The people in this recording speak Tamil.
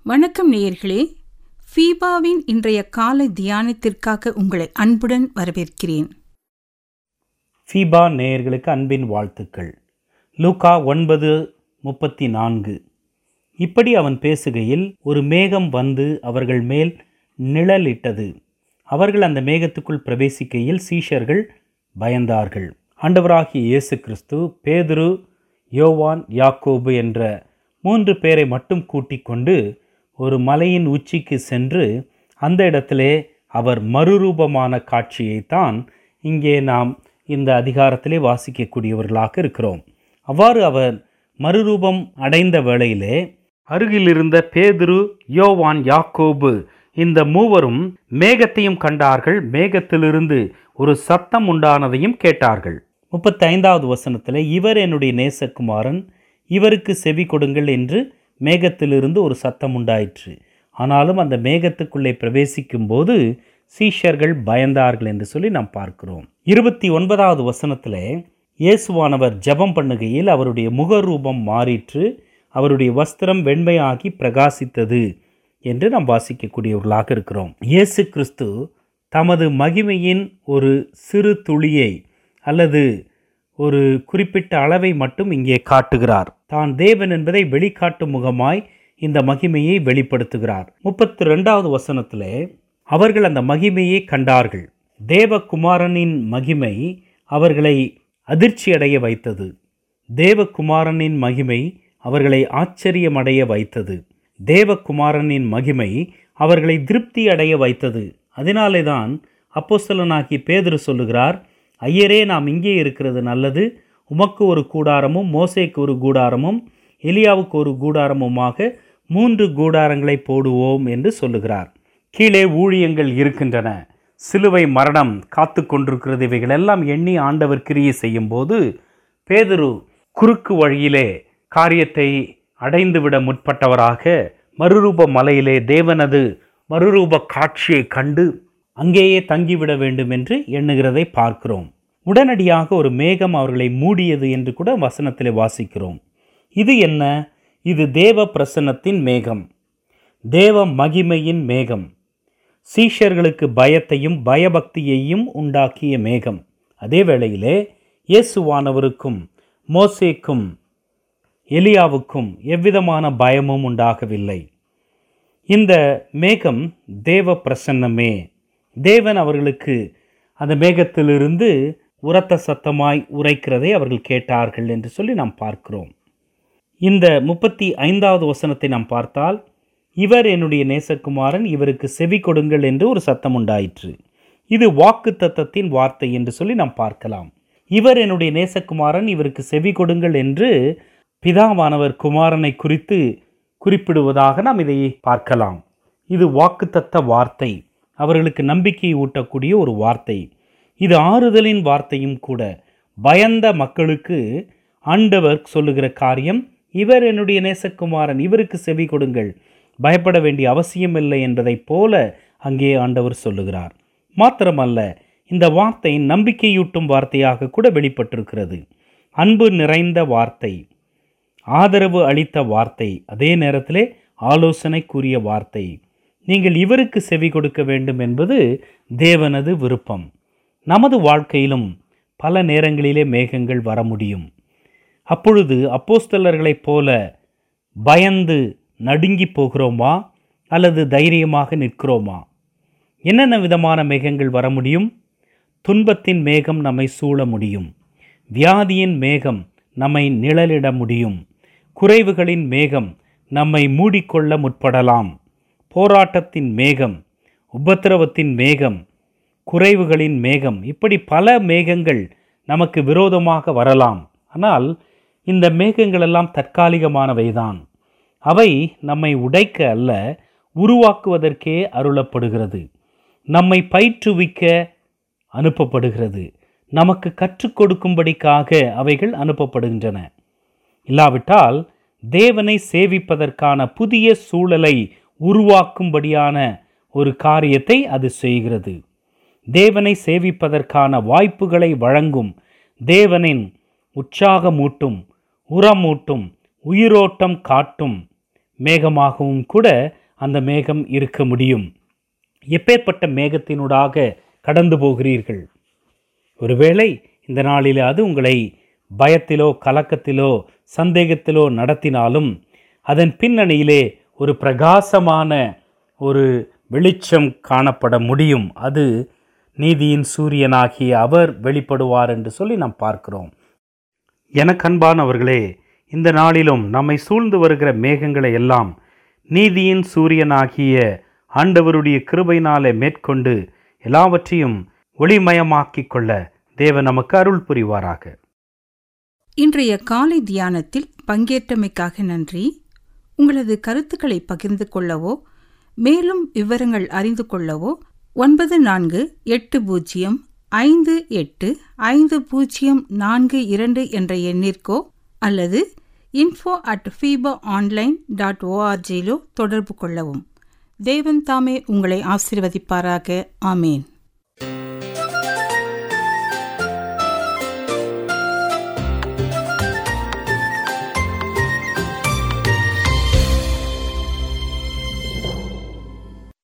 வணக்கம் நேயர்களே ஃபீபாவின் இன்றைய காலை தியானத்திற்காக உங்களை அன்புடன் வரவேற்கிறேன் ஃபீபா நேயர்களுக்கு அன்பின் வாழ்த்துக்கள் லூகா ஒன்பது முப்பத்தி நான்கு இப்படி அவன் பேசுகையில் ஒரு மேகம் வந்து அவர்கள் மேல் நிழலிட்டது அவர்கள் அந்த மேகத்துக்குள் பிரவேசிக்கையில் சீஷர்கள் பயந்தார்கள் ஆண்டவராகிய இயேசு கிறிஸ்து பேதுரு யோவான் யாக்கோபு என்ற மூன்று பேரை மட்டும் கூட்டிக் கொண்டு ஒரு மலையின் உச்சிக்கு சென்று அந்த இடத்திலே அவர் மறுரூபமான காட்சியைத்தான் இங்கே நாம் இந்த அதிகாரத்திலே வாசிக்கக்கூடியவர்களாக இருக்கிறோம் அவ்வாறு அவர் மறுரூபம் அடைந்த வேளையிலே அருகிலிருந்த பேதுரு யோவான் யாக்கோபு இந்த மூவரும் மேகத்தையும் கண்டார்கள் மேகத்திலிருந்து ஒரு சத்தம் உண்டானதையும் கேட்டார்கள் முப்பத்தி ஐந்தாவது வசனத்தில் இவர் என்னுடைய நேசகுமாரன் இவருக்கு செவி கொடுங்கள் என்று மேகத்திலிருந்து ஒரு சத்தம் உண்டாயிற்று ஆனாலும் அந்த மேகத்துக்குள்ளே பிரவேசிக்கும் போது சீஷர்கள் பயந்தார்கள் என்று சொல்லி நாம் பார்க்கிறோம் இருபத்தி ஒன்பதாவது வசனத்தில் இயேசுவானவர் ஜெபம் பண்ணுகையில் அவருடைய முகரூபம் மாறிற்று அவருடைய வஸ்திரம் வெண்மையாகி பிரகாசித்தது என்று நாம் வாசிக்கக்கூடியவர்களாக இருக்கிறோம் இயேசு கிறிஸ்து தமது மகிமையின் ஒரு சிறு துளியை அல்லது ஒரு குறிப்பிட்ட அளவை மட்டும் இங்கே காட்டுகிறார் தான் தேவன் என்பதை வெளிக்காட்டும் முகமாய் இந்த மகிமையை வெளிப்படுத்துகிறார் முப்பத்தி ரெண்டாவது வசனத்திலே அவர்கள் அந்த மகிமையை கண்டார்கள் தேவகுமாரனின் மகிமை அவர்களை அதிர்ச்சியடைய வைத்தது தேவகுமாரனின் மகிமை அவர்களை ஆச்சரியமடைய வைத்தது தேவகுமாரனின் மகிமை அவர்களை திருப்தி அடைய வைத்தது அதனாலே தான் அப்போஸ்தலனாகி பேதுரு சொல்லுகிறார் ஐயரே நாம் இங்கே இருக்கிறது நல்லது உமக்கு ஒரு கூடாரமும் மோசேக்கு ஒரு கூடாரமும் எலியாவுக்கு ஒரு கூடாரமுமாக மூன்று கூடாரங்களை போடுவோம் என்று சொல்லுகிறார் கீழே ஊழியங்கள் இருக்கின்றன சிலுவை மரணம் காத்து கொண்டிருக்கிறது இவைகளெல்லாம் எண்ணி ஆண்டவர் கிரியை செய்யும்போது பேதுரு குறுக்கு வழியிலே காரியத்தை அடைந்துவிட முற்பட்டவராக மறுரூப மலையிலே தேவனது மறுரூப காட்சியை கண்டு அங்கேயே தங்கிவிட வேண்டும் என்று எண்ணுகிறதை பார்க்கிறோம் உடனடியாக ஒரு மேகம் அவர்களை மூடியது என்று கூட வசனத்திலே வாசிக்கிறோம் இது என்ன இது தேவ பிரசன்னத்தின் மேகம் தேவ மகிமையின் மேகம் சீஷர்களுக்கு பயத்தையும் பயபக்தியையும் உண்டாக்கிய மேகம் அதே வேளையிலே இயேசுவானவருக்கும் மோசேக்கும் எலியாவுக்கும் எவ்விதமான பயமும் உண்டாகவில்லை இந்த மேகம் தேவ பிரசன்னமே தேவன் அவர்களுக்கு அந்த மேகத்திலிருந்து உரத்த சத்தமாய் உரைக்கிறதை அவர்கள் கேட்டார்கள் என்று சொல்லி நாம் பார்க்கிறோம் இந்த முப்பத்தி ஐந்தாவது வசனத்தை நாம் பார்த்தால் இவர் என்னுடைய நேசகுமாரன் இவருக்கு செவி கொடுங்கள் என்று ஒரு சத்தம் உண்டாயிற்று இது வாக்கு தத்தத்தின் வார்த்தை என்று சொல்லி நாம் பார்க்கலாம் இவர் என்னுடைய நேசகுமாரன் இவருக்கு செவி கொடுங்கள் என்று பிதாவானவர் குமாரனை குறித்து குறிப்பிடுவதாக நாம் இதை பார்க்கலாம் இது வாக்குத்தத்த வார்த்தை அவர்களுக்கு நம்பிக்கை ஊட்டக்கூடிய ஒரு வார்த்தை இது ஆறுதலின் வார்த்தையும் கூட பயந்த மக்களுக்கு ஆண்டவர் சொல்லுகிற காரியம் இவர் என்னுடைய நேசகுமாரன் இவருக்கு செவி கொடுங்கள் பயப்பட வேண்டிய அவசியமில்லை என்பதைப் போல அங்கே ஆண்டவர் சொல்லுகிறார் மாத்திரமல்ல இந்த வார்த்தை நம்பிக்கையூட்டும் வார்த்தையாக கூட வெளிப்பட்டிருக்கிறது அன்பு நிறைந்த வார்த்தை ஆதரவு அளித்த வார்த்தை அதே நேரத்திலே ஆலோசனை கூறிய வார்த்தை நீங்கள் இவருக்கு செவி கொடுக்க வேண்டும் என்பது தேவனது விருப்பம் நமது வாழ்க்கையிலும் பல நேரங்களிலே மேகங்கள் வர முடியும் அப்பொழுது அப்போஸ்தலர்களைப் போல பயந்து நடுங்கி போகிறோமா அல்லது தைரியமாக நிற்கிறோமா என்னென்ன விதமான மேகங்கள் வர முடியும் துன்பத்தின் மேகம் நம்மை சூழ முடியும் வியாதியின் மேகம் நம்மை நிழலிட முடியும் குறைவுகளின் மேகம் நம்மை மூடிக்கொள்ள முற்படலாம் போராட்டத்தின் மேகம் உபத்திரவத்தின் மேகம் குறைவுகளின் மேகம் இப்படி பல மேகங்கள் நமக்கு விரோதமாக வரலாம் ஆனால் இந்த மேகங்களெல்லாம் தற்காலிகமானவைதான் அவை நம்மை உடைக்க அல்ல உருவாக்குவதற்கே அருளப்படுகிறது நம்மை பயிற்றுவிக்க அனுப்பப்படுகிறது நமக்கு கற்றுக் கொடுக்கும்படிக்காக அவைகள் அனுப்பப்படுகின்றன இல்லாவிட்டால் தேவனை சேவிப்பதற்கான புதிய சூழலை உருவாக்கும்படியான ஒரு காரியத்தை அது செய்கிறது தேவனை சேவிப்பதற்கான வாய்ப்புகளை வழங்கும் தேவனின் உற்சாகமூட்டும் உரமூட்டும் உயிரோட்டம் காட்டும் மேகமாகவும் கூட அந்த மேகம் இருக்க முடியும் எப்பேற்பட்ட மேகத்தினூடாக கடந்து போகிறீர்கள் ஒருவேளை இந்த நாளில் அது உங்களை பயத்திலோ கலக்கத்திலோ சந்தேகத்திலோ நடத்தினாலும் அதன் பின்னணியிலே ஒரு பிரகாசமான ஒரு வெளிச்சம் காணப்பட முடியும் அது நீதியின் சூரியனாகிய அவர் வெளிப்படுவார் என்று சொல்லி நாம் பார்க்கிறோம் எனக்கு அன்பானவர்களே இந்த நாளிலும் நம்மை சூழ்ந்து வருகிற மேகங்களை எல்லாம் நீதியின் சூரியனாகிய ஆண்டவருடைய கிருபையினாலே மேற்கொண்டு எல்லாவற்றையும் ஒளிமயமாக்கிக் கொள்ள தேவன் நமக்கு அருள் புரிவாராக இன்றைய காலை தியானத்தில் பங்கேற்றமைக்காக நன்றி உங்களது கருத்துக்களை பகிர்ந்து கொள்ளவோ மேலும் விவரங்கள் அறிந்து கொள்ளவோ ஒன்பது நான்கு எட்டு பூஜ்ஜியம் ஐந்து எட்டு ஐந்து பூஜ்ஜியம் நான்கு இரண்டு என்ற எண்ணிற்கோ அல்லது info at FIBA online dot ஓஆர்ஜியிலோ தொடர்பு கொள்ளவும் தேவன் தாமே உங்களை ஆசீர்வதிப்பாராக ஆமேன்